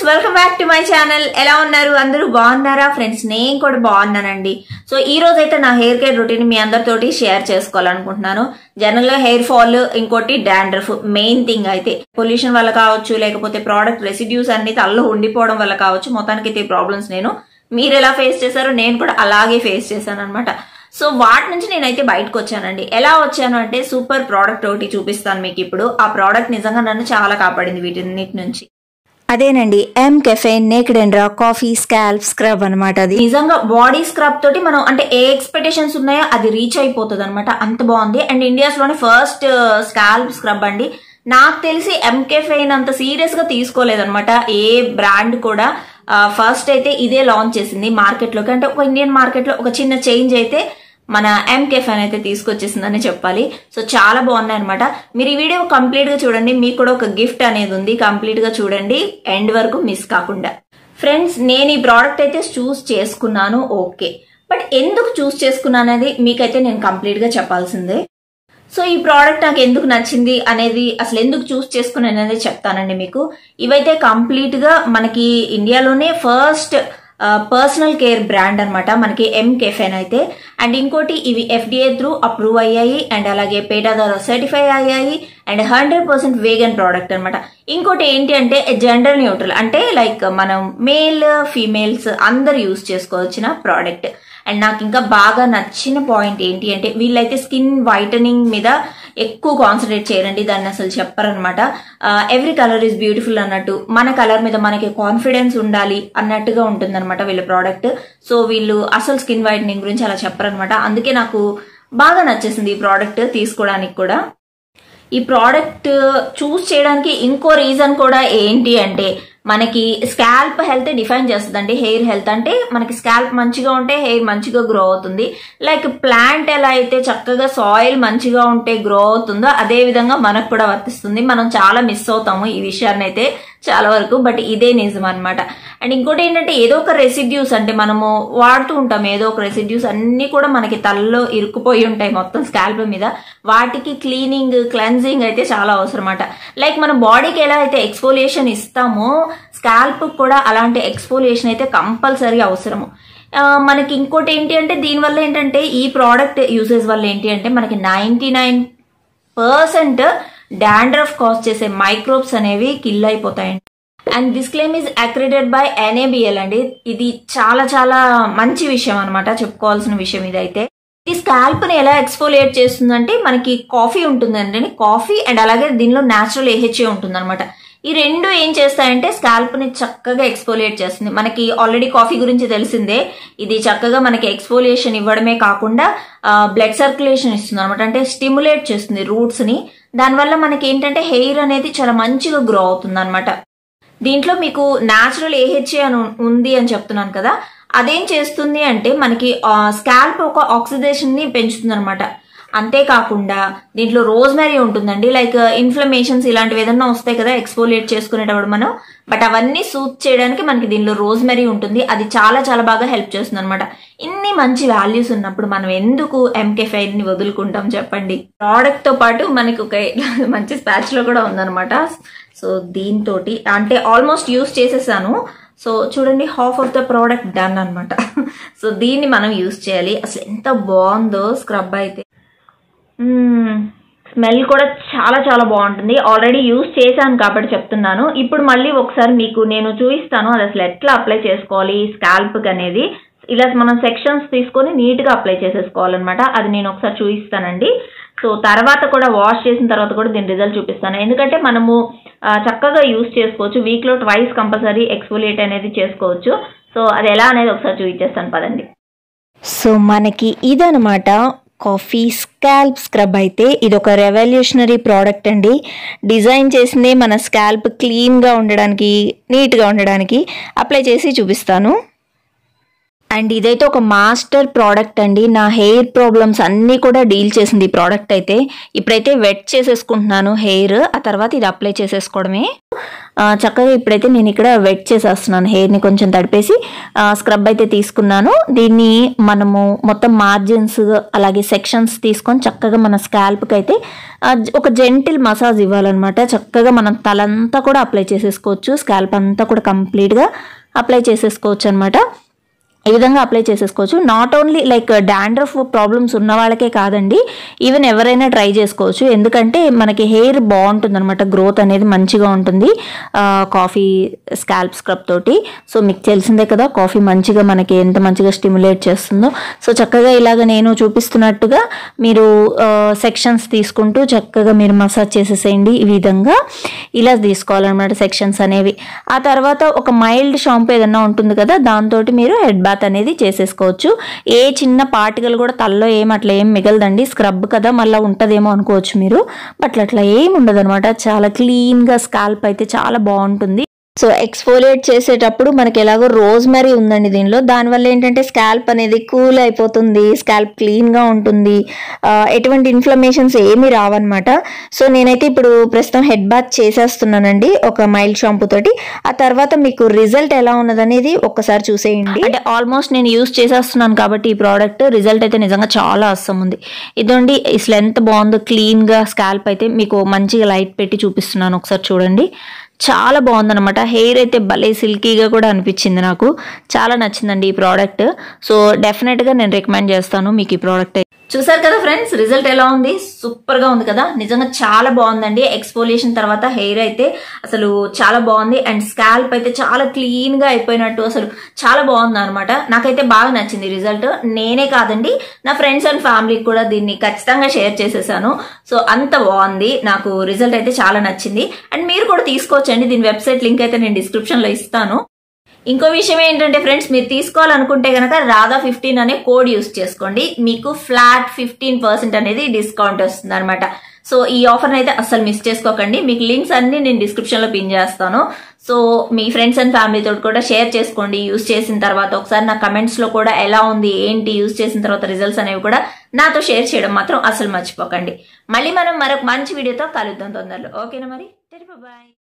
friends welcome back to my channel ఎలా ఉన్నారు అందరూ బాగున్నారా ఫ్రెండ్స్ నేను కూడా బాగున్నానండి సో ఈ రోజు అయితే నా హెయిర్ కేర్ రొటీన్ మీ అందరితోటి షేర్ చేసుకోవాలనుకుంటున్నాను జనరల్ గా హెయిర్ ఫాల్ ఇంకోటి డాండ్రఫ్ మెయిన్ థింగ్ అయితే పొల్యూషన్ వల్ల కావచ్చు లేకపోతే ప్రోడక్ట్ రెసిడ్యూస్ అన్ని తలలో ఉండిపోవడం వల్ల కావచ్చు మొత్తానికి అయితే ప్రాబ్లమ్స్ నేను మీరు ఎలా ఫేస్ చేశారో నేను కూడా అలాగే ఫేస్ చేశాను అనమాట సో వాటి నుంచి నేనైతే బయటకు వచ్చానండి ఎలా వచ్చాను అంటే సూపర్ ప్రోడక్ట్ ఒకటి చూపిస్తాను మీకు ఇప్పుడు ఆ ప్రోడక్ట్ నిజంగా నన్ను చాలా కాపాడింది వీటిన్నిటి నుంచి అదేనండి mCaffeine naked and raw coffee scalp scrub అనమాట అది నిజంగా బాడీ స్క్రబ్ తోటి మనం అంటే ఏ ఎక్స్పెక్టేషన్స్ ఉన్నాయో అది రీచ్ అయిపోతుంది అనమాట అంత బాగుంది అండ్ ఇండియాస్ లోనే ఫస్ట్ స్కాల్ప్ స్క్రబ్ అండి నాకు తెలిసి ఎంకే ఫెయిన్ అంత సీరియస్ గా తీసుకోలేదన్నమాట ఏ బ్రాండ్ కూడా ఫస్ట్ అయితే ఇదే లాంచ్ చేసింది మార్కెట్ లోకి అంటే ఒక ఇండియన్ మార్కెట్ లో ఒక చిన్న చేంజ్ అయితే మన ఎంకే ఫ్యాన్ అయితే తీసుకొచ్చేసిందని చెప్పాలి సో చాలా బాగున్నాయి అనమాట మీరు ఈ వీడియో కంప్లీట్ గా చూడండి మీకు కూడా ఒక గిఫ్ట్ అనేది ఉంది కంప్లీట్ గా చూడండి ఎండ్ వరకు మిస్ కాకుండా ఫ్రెండ్స్ నేను ఈ ప్రోడక్ట్ అయితే చూస్ చేసుకున్నాను ఓకే బట్ ఎందుకు చూస్ చేసుకున్నాను అనేది మీకైతే నేను కంప్లీట్ గా చెప్పాల్సిందే సో ఈ ప్రోడక్ట్ నాకు ఎందుకు నచ్చింది అనేది అసలు ఎందుకు చూస్ చేసుకున్నాను అనేది చెప్తానండి మీకు ఇవైతే కంప్లీట్ గా మనకి ఇండియాలోనే ఫస్ట్ పర్సనల్ కేర్ బ్రాండ్ అనమాట మనకి ఎం కెఫెన్ అయితే అండ్ ఇంకోటి ఇవి ఎఫ్డిఏ త్రూ అప్రూవ్ అయ్యాయి అండ్ అలాగే పేటా ద్వారా సర్టిఫై అయ్యాయి and hundred percent vegan product అనమాట ఇంకోటి ఏంటి అంటే జెండర్ న్యూట్రల్ అంటే లైక్ మనం మేల్ ఫీమేల్స్ అందరు యూస్ చేసుకోవచ్చిన ప్రోడక్ట్ అండ్ నాకు ఇంకా బాగా నచ్చిన పాయింట్ ఏంటి అంటే వీళ్ళైతే స్కిన్ వైటనింగ్ మీద ఎక్కువ కాన్సన్ట్రేట్ చేయరండి దాన్ని అసలు చెప్పరనమాట ఎవ్రీ కలర్ ఈజ్ బ్యూటిఫుల్ అన్నట్టు మన కలర్ మీద మనకి కాన్ఫిడెన్స్ ఉండాలి అన్నట్టుగా ఉంటుందన్నమాట వీళ్ళ ప్రోడక్ట్ సో వీళ్ళు అసలు స్కిన్ వైటనింగ్ గురించి అలా చెప్పరనమాట అందుకే నాకు బాగా నచ్చేసింది ఈ ప్రోడక్ట్ తీసుకోవడానికి కూడా ఈ ప్రోడక్ట్ చూస్ చేయడానికి ఇంకో రీజన్ కూడా ఏంటి అంటే మనకి స్కాల్ప్ హెల్త్ డిఫైన్ చేస్తుందండి హెయిర్ హెల్త్ అంటే మనకి స్కాల్ప్ మంచిగా ఉంటే హెయిర్ మంచిగా గ్రో అవుతుంది లైక్ ప్లాంట్ ఎలా అయితే చక్కగా సాయిల్ మంచిగా ఉంటే గ్రో అవుతుందో అదే విధంగా మనకు కూడా వర్తిస్తుంది మనం చాలా మిస్ అవుతాము ఈ విషయాన్ని అయితే చాలా వరకు బట్ ఇదే నిజం అనమాట అండ్ ఇంకోటి ఏంటంటే ఏదో ఒక రెసిడ్యూస్ అంటే మనము వాడుతూ ఉంటాం ఏదో ఒక రెసిడ్యూస్ అన్ని కూడా మనకి తలలో ఇరుక్కుపోయి ఉంటాయి మొత్తం స్కాల్ప్ మీద వాటికి క్లీనింగ్ క్లెన్జింగ్ అయితే చాలా అవసరం అన్నమాట లైక్ మన బాడీకి ఎలా అయితే ఎక్స్పోలియేషన్ ఇస్తామో స్కాల్ప్ కూడా అలాంటి ఎక్స్పోలియేషన్ అయితే కంపల్సరీ అవసరము మనకి ఇంకోటి ఏంటి అంటే దీనివల్ల ఏంటంటే ఈ ప్రోడక్ట్ యూసేజ్ వల్ల ఏంటి అంటే మనకి ninety nine percent dandruff cause చేసే మైక్రోబ్స్ అనేవి కిల్ అయిపోతాయండి and this claim is accredited by NABL అండి ఇది చాలా చాలా మంచి విషయం అనమాట చెప్పుకోవాల్సిన విషయం ఇదైతే ఈ స్కాల్ప్ ని ఎలా ఎక్స్పోలియేట్ చేస్తుందంటే మనకి కాఫీ ఉంటుందండి కాఫీ అండ్ అలాగే దీనిలో న్యాచురల్ ఏహెచ్ఏ ఉంటుంది అనమాట ఈ రెండు ఏం చేస్తాయంటే స్కాల్ప్ ని చక్కగా ఎక్స్పోలియేట్ చేస్తుంది మనకి ఆల్రెడీ కాఫీ గురించి తెలిసిందే ఇది చక్కగా మనకి ఎక్స్పోలియేషన్ ఇవ్వడమే కాకుండా బ్లడ్ సర్క్యులేషన్ ఇస్తుంది అనమాట అంటే స్టిములేట్ చేస్తుంది రూట్స్ ని దానివల్ల మనకి ఏంటంటే హెయిర్ అనేది చాలా మంచిగా గ్రో అవుతుంది అనమాట దీంట్లో మీకు న్యాచురల్ ఏహెచ్ఏ అని ఉంది అని చెప్తున్నాను కదా అదేం చేస్తుంది అంటే మనకి స్కాల్ప్ ఒక ఆక్సిడేషన్ ని పెంచుతుంది అనమాట అంతేకాకుండా దీంట్లో రోజ్మెరీ ఉంటుందండి లైక్ ఇన్ఫ్లమేషన్స్ ఇలాంటివి ఏదన్నా వస్తాయి కదా ఎక్స్పోలియేట్ చేసుకునేటప్పుడు మనం బట్ అవన్నీ సూట్ చేయడానికి మనకి దీనిలో రోజ్మెరీ ఉంటుంది అది చాలా చాలా బాగా హెల్ప్ చేస్తుంది అనమాట ఇన్ని మంచి వాల్యూస్ ఉన్నప్పుడు మనం ఎందుకు ఎంకే ఫైవ్ ని వదులుకుంటాం చెప్పండి ప్రోడక్ట్ తో పాటు మనకి ఒక మంచి స్పాచ్ లో కూడా ఉందన్నమాట సో దీంతో అంటే ఆల్మోస్ట్ యూస్ చేసేసాను సో చూడండి half of the product done అనమాట సో దీన్ని మనం యూస్ చేయాలి అసలు ఎంత బాగుందో స్క్రబ్ అయితే స్మెల్ కూడా చాలా చాలా బాగుంటుంది ఆల్రెడీ యూస్ చేశాను కాబట్టి చెప్తున్నాను ఇప్పుడు మళ్ళీ ఒకసారి మీకు నేను చూపిస్తాను అది అసలు ఎట్లా అప్లై చేసుకోవాలి స్కాల్ప్కి అనేది ఇలా మనం సెక్షన్స్ తీసుకొని నీట్గా అప్లై చేసేసుకోవాలన్నమాట అది నేను ఒకసారి చూపిస్తానండి సో తర్వాత కూడా వాష్ చేసిన తర్వాత కూడా దీని రిజల్ట్ చూపిస్తాను ఎందుకంటే మనము చక్కగా యూస్ చేసుకోవచ్చు వీక్లో ట్వైస్ కంపల్సరీ ఎక్స్ఫోలియేట్ అనేది చేసుకోవచ్చు సో అది ఎలా అనేది ఒకసారి చూపించేస్తాను పదండి సో మనకి ఇదనమాట కాఫీ స్కాల్ప్ స్క్రబ్ అయితే ఇది ఒక రెవల్యూషనరీ ప్రోడక్ట్ అండి డిజైన్ చేసిందే మన స్కాల్ప్ క్లీన్గా ఉండడానికి నీట్గా ఉండడానికి అప్లై చేసి చూపిస్తాను అండ్ ఇదైతే ఒక మాస్టర్ ప్రోడక్ట్ అండి నా హెయిర్ ప్రాబ్లమ్స్ అన్నీ కూడా డీల్ చేసింది ఈ ప్రోడక్ట్ అయితే ఇప్పుడైతే వెట్ చేసేసుకుంటున్నాను హెయిర్ ఆ తర్వాత ఇది అప్లై చేసేసుకోవడమే ఆ, చక్కగా ఇప్పుడైతే నేను ఇక్కడ వెట్ చేసేస్తున్నాను హెయిర్ని కొంచెం తడిపేసి స్క్రబ్ అయితే తీసుకున్నాను దీన్ని మనము మొత్తం మార్జిన్స్ అలాగే సెక్షన్స్ తీసుకొని చక్కగా మన స్కాల్ప్కి అయితే ఆ, ఒక జెంటిల్ మసాజ్ ఇవ్వాలన్నమాట చక్కగా మనం తలంతా కూడా అప్లై చేసేసుకోవచ్చు స్కాల్ప్ అంతా కూడా కంప్లీట్గా అప్లై చేసేసుకోవచ్చు అనమాట ఈ విధంగా అప్లై చేసేసుకోవచ్చు not only like dandruff problems ఉన్న వాళ్ళకే కాదండి ఈవెన్ ఎవరైనా ట్రై చేసుకోవచ్చు ఎందుకంటే మనకి హెయిర్ బాగుంటుంది అనమాట గ్రోత్ అనేది మంచిగా ఉంటుంది కాఫీ స్కాల్ప్ స్క్రబ్ తోటి సో మీకు తెలిసిందే కదా కాఫీ మంచిగా మనకి ఎంత మంచిగా స్టిమ్యులేట్ చేస్తుందో సో చక్కగా ఇలాగ నేను చూపిస్తున్నట్టుగా మీరు సెక్షన్స్ తీసుకుంటూ చక్కగా మీరు మసాజ్ చేసేసేయండి ఈ విధంగా ఇలా తీసుకోవాలన్నమాట సెక్షన్స్ అనేవి ఆ తర్వాత ఒక మైల్డ్ షాంపూ ఏదన్నా ఉంటుంది కదా దాంతో మీరు హెడ్ బాత్ అనేది చేసేసుకోవచ్చు ఏ చిన్న పార్టికల్ కూడా తలలో ఏం అట్లా ఏం మిగలదండి స్క్రబ్ కదా మళ్ళీ ఉంటుందేమో అనుకోవచ్చు మీరు బట్ అట్లా ఏం ఉండదు చాలా క్లీన్గా స్కాల్ప్ అయితే చాలా బాగుంటుంది సో ఎక్స్ఫోలియేట్ చేసేటప్పుడు మనకి ఎలాగో రోజ్ మరీ ఉందండి దీనిలో దానివల్ల ఏంటంటే స్కాల్ప్ అనేది కూల్ అయిపోతుంది స్కాల్ప్ క్లీన్గా ఉంటుంది ఆ, ఎటువంటి ఇన్ఫ్లమేషన్స్ ఏమీ రావన్నమాట సో నేనైతే ఇప్పుడు ప్రస్తుతం హెడ్ బాత్ చేసేస్తున్నానండి ఒక మైల్డ్ షాంపూ తోటి ఆ తర్వాత మీకు రిజల్ట్ ఎలా ఉన్నదనేది ఒక్కసారి చూసేయండి అంటే ఆల్మోస్ట్ నేను యూస్ చేసేస్తున్నాను కాబట్టి ఈ ప్రోడక్ట్ రిజల్ట్ అయితే నిజంగా చాలా అస్సం ఉంది ఇదండి అసలు ఎంత బాగుందో క్లీన్గా స్కాల్ప్ అయితే మీకు మంచిగా లైట్ పెట్టి చూపిస్తున్నాను ఒకసారి చూడండి చాలా బాగుందన్నమాట హెయిర్ అయితే భలే సిల్కీగా కూడా అనిపించింది నాకు చాలా నచ్చిందండి ఈ ప్రోడక్ట్ సో డెఫినెట్గా నేను రికమెండ్ చేస్తాను మీకు ఈ ప్రోడక్ట్ చూసారు కదా ఫ్రెండ్స్ రిజల్ట్ ఎలా ఉంది సూపర్ గా ఉంది కదా నిజంగా చాలా బాగుందండి ఎక్స్పోలియేషన్ తర్వాత హెయిర్ అయితే అసలు చాలా బాగుంది అండ్ స్కాల్ప్ అయితే చాలా క్లీన్ గా అయిపోయినట్టు అసలు చాలా బాగుంది అనమాట నాకైతే బాగా నచ్చింది రిజల్ట్ నేనే కాదండి నా ఫ్రెండ్స్ అండ్ ఫ్యామిలీకి కూడా దీన్ని ఖచ్చితంగా షేర్ చేసేసాను సో అంత బాగుంది నాకు రిజల్ట్ అయితే చాలా నచ్చింది అండ్ మీరు కూడా తీసుకోవచ్చండి దీని వెబ్సైట్ లింక్ అయితే నేను డిస్క్రిప్షన్ లో ఇస్తాను ఇంకో విషయం ఏంటంటే ఫ్రెండ్స్ మీరు తీసుకోవాలనుకుంటే కనుక రాధా ఫిఫ్టీన్ అనే కోడ్ యూస్ చేసుకోండి మీకు ఫ్లాట్ ఫిఫ్టీన్ పర్సెంట్ అనేది డిస్కౌంట్ వస్తుంది అనమాట సో ఈ ఆఫర్ అయితే అస్సలు మిస్ చేసుకోకండి మీకు లింక్స్ అన్ని నేను డిస్క్రిప్షన్ లో పిన్ చేస్తాను సో మీ ఫ్రెండ్స్ అండ్ ఫ్యామిలీ తోటి కూడా షేర్ చేసుకోండి యూస్ చేసిన తర్వాత ఒకసారి నా కమెంట్స్ లో కూడా ఎలా ఉంది ఏంటి యూస్ చేసిన తర్వాత రిజల్ట్స్ అనేవి కూడా నాతో షేర్ చేయడం మాత్రం అసలు మర్చిపోకండి మళ్ళీ మనం మరొక మంచి వీడియోతో కలుద్దాం తొందరలో ఓకేనా మరి బాయ్